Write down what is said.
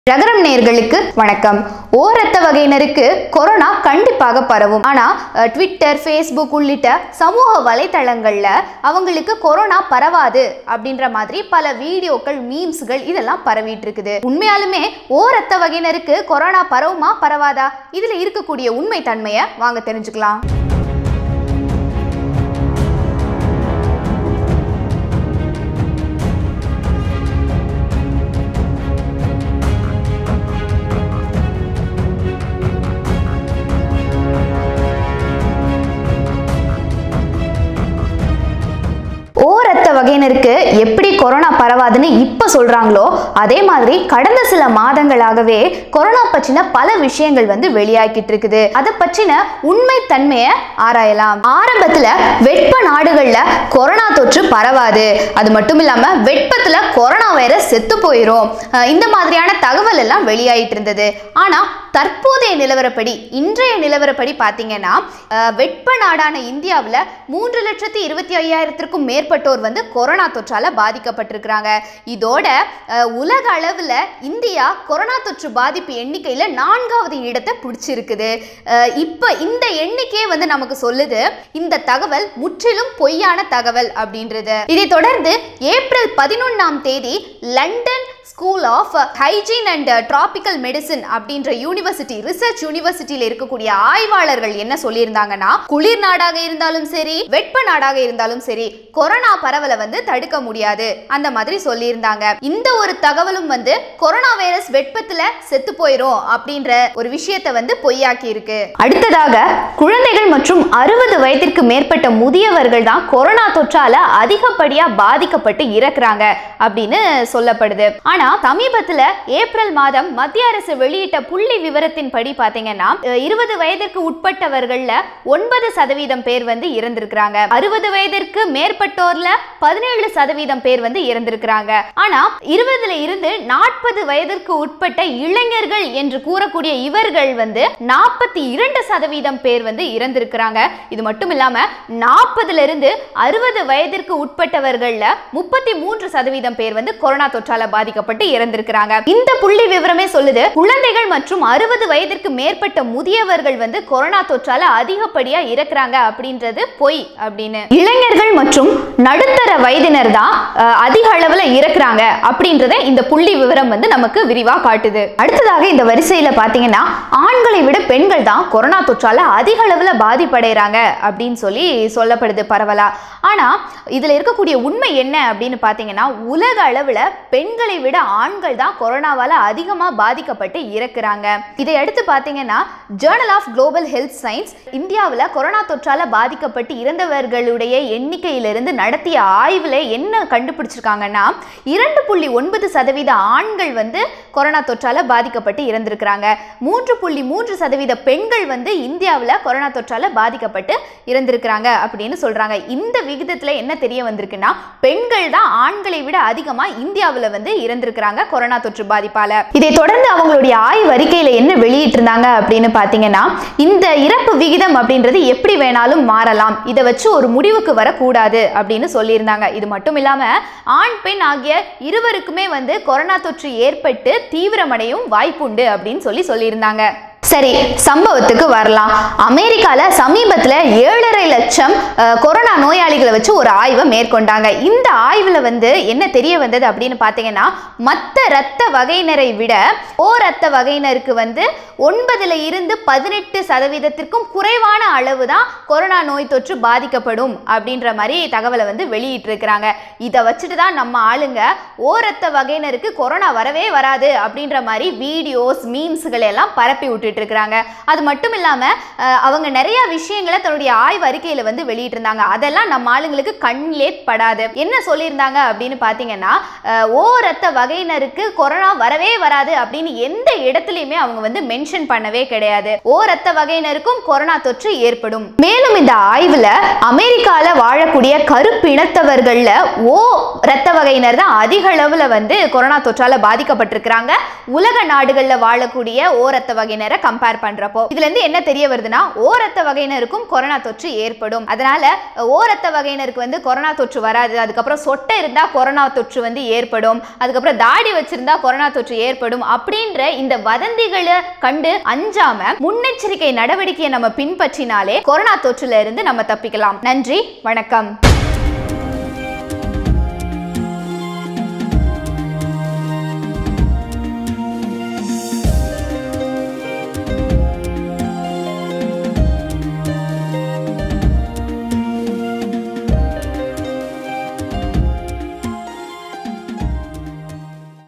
ரகரம் நேர்களுக்கு வணக்கம் ஓ ரத்த வகையினருக்கு கொரோனா கண்டிப்பாக பரவும் ஆனா அஹ், ட்விட்டர் ஃபேஸ்புக் உள்ளிட்ட சமூக வலைத்தளங்கள்ல அவங்களுக்கு கொரோனா பரவாது அப்படின்ற மாதிரி பல வீடியோக்கள் மீம்ஸ்கள் இதெல்லாம் பரவிட்டு இருக்குது உண்மையாலுமே ஓ ரத்த வகையினருக்கு கொரோனா பரவுமா பரவாதா இதுல இருக்கக்கூடிய உண்மை தன்மையை வாங்க தெரிஞ்சுக்கலாம் ஓ ரத்த வகையினருக்கு எப்படி கொரோனா பரவாதுன்னு இப்ப சொல்றாங்களோ அதே மாதிரி கடந்த சில மாதங்களாகவே கொரோனா பற்றின பல விஷயங்கள் வந்து வெளியாகிட்டு இருக்குது அதை பற்றின உண்மை தன்மையை ஆராயலாம் ஆரம்பத்துல வெட்ப நாடுகள்ல கொரோனா தொற்று பரவாது அது மட்டும் இல்லாம வெட்பத்துல கொரோனா வைரஸ் செத்து போயிரும் அஹ் இந்த மாதிரியான தகவல் எல்லாம் வெளியாயிட்டு இருந்தது ஆனா தற்போதைய நிலவரப்படி இன்றைய நிலவரப்படி பார்த்தீங்கன்னா அஹ், வெட்ப நாடான இந்தியாவில் மூன்று லட்சத்தி இருபத்தி ஐயாயிரத்திற்கும் மேற்பட்டோர் வந்து கொரோனா தொற்றால பாதிக்கப்பட்டிருக்கிறாங்க இதோட அஹ், உலக அளவில் இந்தியா கொரோனா தொற்று பாதிப்பு எண்ணிக்கையில் நான்காவது இடத்தை பிடிச்சிருக்குது அஹ், இப்போ இந்த எண்ணிக்கையே வந்து நமக்கு சொல்லுது இந்த தகவல் முற்றிலும் பொய்யான தகவல் அப்படின்றது இதை தொடர்ந்து ஏப்ரல் பதினொன்றாம் தேதி London school of hygiene and tropical medicine அப்படின்ற யூனிவர்சிட்டி ரிசர்ச் யூனிவர்சிட்டியில் இருக்கக்கூடிய ஆய்வாளர்கள் என்ன சொல்லியிருந்தாங்கன்னா குளிர் நாடாக இருந்தாலும் சரி வெட்ப நாடாக இருந்தாலும் சரி கொரோனா பரவலை வந்து தடுக்க முடியாது அந்த மாதிரி சொல்லியிருந்தாங்க இந்த ஒரு தகவலும் வந்து கொரோனா வைரஸ் வெட்பத்துல செத்து போயிரும் அப்படின்ற ஒரு விஷயத்தை வந்து பொய்யாக்கி இருக்கு அடுத்ததாக குழந்தைகள் மற்றும் அறுபது வயதிற்கு மேற்பட்ட முதியவர்கள் தான் கொரோனா தொற்றால அதிகப்படியா பாதிக்கப்பட்டு இறக்குறாங்க அப்படின்னு சொல்லப்படுது ஆனா சமீபத்துல ஏப்ரல் மாதம் மத்திய அரசு வெளியிட்ட புள்ளி விவரத்தின் படி பாத்தீங்கன்னா இருபது வயதிற்கு உட்பட்டவர்கள்ல ஒன்பது சதவீதம் பேர் வந்து இறந்திருக்கிறாங்க அறுபது வயதிற்கு மேற்பட்டோர்ல பதினேழு சதவீதம் பேர் வந்து இறந்திருக்கிறாங்க ஆனா இருபதுல இருந்து நாற்பது வயதிற்கு உட்பட்ட இளைஞர்கள் என்று கூறக்கூடிய இவர்கள் வந்து நாற்பத்தி இரண்டு சதவீதம் பேர் வந்து இறந்திருக்கிறாங்க இது மட்டும் இல்லாம நாற்பதுல இருந்து அறுபது வயதிற்கு உட்பட்டவர்கள்ல முப்பத்தி மூன்று சதவீதம் பேர் வந்து கொரோனா தொற்றால பாதிக்கப்பட்டு இறந்திருக்கிறாங்க இந்த புள்ளி விவரமே சொல்லுது குழந்தைகள் மற்றும் அறுபது வயதிற்கு மேற்பட்ட முதியவர்கள் வந்து கொரோனா தொற்றால அதிகப்படியா இறக்குறாங்க அப்படின்றது பொய் அப்படின்னு இளைஞர்கள் மற்றும் நடுத்தர வயதினர் தான் அஹ், அதிக அளவுல இறக்குறாங்க அப்படின்றத இந்த புள்ளி விவரம் வந்து நமக்கு விரிவா காட்டுது அடுத்ததாக இந்த வரிசையில பாத்தீங்கன்னா ஆண்களை விட பெண்கள் தான் கொரோனா தொற்றால அதிக அளவுல பாதிப்படைகிறாங்க அப்படின்னு சொல்லி சொல்லப்படுது பரவலா ஆனா இதுல இருக்கக்கூடிய உண்மை என்ன அப்படின்னு பாத்தீங்கன்னா உலக அளவுல பெண்களை விட ஆண்கள் தான் கொரோனாவால அதிகமா பாதிக்கப்பட்டு இறக்குறாங்க இதை அடுத்து பாத்தீங்கன்னா journal of global health science இந்தியாவில் கொரோனா தொற்றால பாதிக்கப்பட்டு இறந்தவர்களுடைய எண்ணிக்கையிலிருந்து நடத்திய ஆய்வுல என்ன கண்டுபிடிச்சிருக்காங்கன்னா இரண்டு புள்ளி ஒன்பது சதவீத ஆண்கள் வந்து கொரோனா தொற்றால பாதிக்கப்பட்டு இறந்திருக்கிறாங்க மூன்று புள்ளி மூன்று சதவீத பெண்கள் வந்து இந்தியாவில் கொரோனா தொற்றால பாதிக்கப்பட்டு இறந்திருக்கிறாங்க அப்படின்னு சொல்றாங்க இந்த விகிதத்துல என்ன தெரிய வந்திருக்குன்னா பெண்கள் தான் ஆண்களை விட அதிகமா இந்தியாவில் வந்து இறந்திருக்கிறாங்க கொரோனா தொற்று பாதிப்பால இதை தொடர்ந்து அவங்களுடைய ஆய்வு அறிக்கையில என்ன வெளியிட்டிருந்தாங்க அப்படின்னு பாத்தீங்கன்னா இந்த இறப்பு விகிதம் அப்படின்றது எப்படி வேணாலும் மாறலாம் இதை வச்சு ஒரு முடிவுக்கு வரக்கூடாது அப்படின்னு சொல்லியிருந்தாங்க இது மட்டும் இல்லாம ஆண் பெண் ஆகிய இருவருக்குமே வந்து கொரோனா தொற்று ஏற்பட்டு தீவிரமடையும் வாய்ப்புண்டு அப்படின்னு சொல்லி சொல்லியிருந்தாங்க சரி சம்பவத்துக்கு வரலாம் அமெரிக்கால சமீபத்துல ஏழரை லட்சம் அஹ், கொரோனா நோயாளிகளை வச்சு ஒரு ஆய்வை மேற்கொண்டாங்க இந்த ஆய்வுல வந்து என்ன தெரிய வந்தது அப்படின்னு பார்த்தீங்கன்னா மற்ற இரத்த வகையினரை விட ஓ ரத்த வகையினருக்கு வந்து ஒன்பதுல இருந்து பதினெட்டு சதவீதத்திற்கும் குறைவான அளவு தான் கொரோனா நோய் தொற்று பாதிக்கப்படும் அப்படின்ற மாதிரி தகவலை வந்து வெளியிட்டிருக்கிறாங்க இதை வச்சுட்டு தான் நம்ம ஆளுங்க ஓ ரத்த வகையினருக்கு கொரோனா வரவே வராது அப்படின்ற மாதிரி வீடியோஸ் மீம்ஸ்களை எல்லாம் பரப்பி விட்டுட்டு இருக்கிறாங்க அது மட்டும் இல்லாம அஹ், அவங்க நிறைய விஷயங்களை தன்னுடைய ஆய்வு அறிக்கையில வந்து வெளியிட்டிருந்தாங்க அதெல்லாம் நம்ம ஆளுங்களுக்கு கண்ணிலே படாது என்ன சொல்லியிருந்தாங்க அப்படின்னு பார்த்தீங்கன்னா அஹ், ஓ ரத்த வகையினருக்கு கொரோனா வரவே வராது அப்படின்னு எந்த இடத்துலையுமே அவங்க வந்து மென்ஷன் பண்ணவே கிடையாது ஓ ரத்த வகையினருக்கும் கொரோனா தொற்று ஏற்படும் மேலும் இந்த ஆய்வுல அமெரிக்கால வாழக்கூடிய கருப்பினத்தவர்கள்ல ஓ ரத்த வகையினர் தான் அதிக அளவுல வந்து கொரோனா தொற்றால பாதிக்கப்பட்டிருக்கிறாங்க உலக நாடுகள்ல வாழக்கூடிய ஓ ரத்த வகையினரை கம்பேர் பண்றப்போ இதுல இருந்து என்ன தெரிய வருதுன்னா ஓ ரத்த வகையினருக்கும் கொரோனா தொற்று ஏற்படும் அதனால ஓ ரத்த வகையினருக்கு வந்து கொரோனா தொற்று வராது அதுக்கப்புறம் சொட்டை இருந்தா கொரோனா தொற்று வந்து ஏற்படும் அதுக்கப்புறம் தாடி வச்சிருந்தா கொரோனா தொற்று ஏற்படும் அப்படின்ற இந்த வதந்திகளை கண்டு அஞ்சாம முன்னெச்சரிக்கை நடவடிக்கையை நம்ம பின்பற்றினாலே கொரோனா தொற்றுல இருந்து நம்ம தப்பிக்கலாம் நன்றி வணக்கம்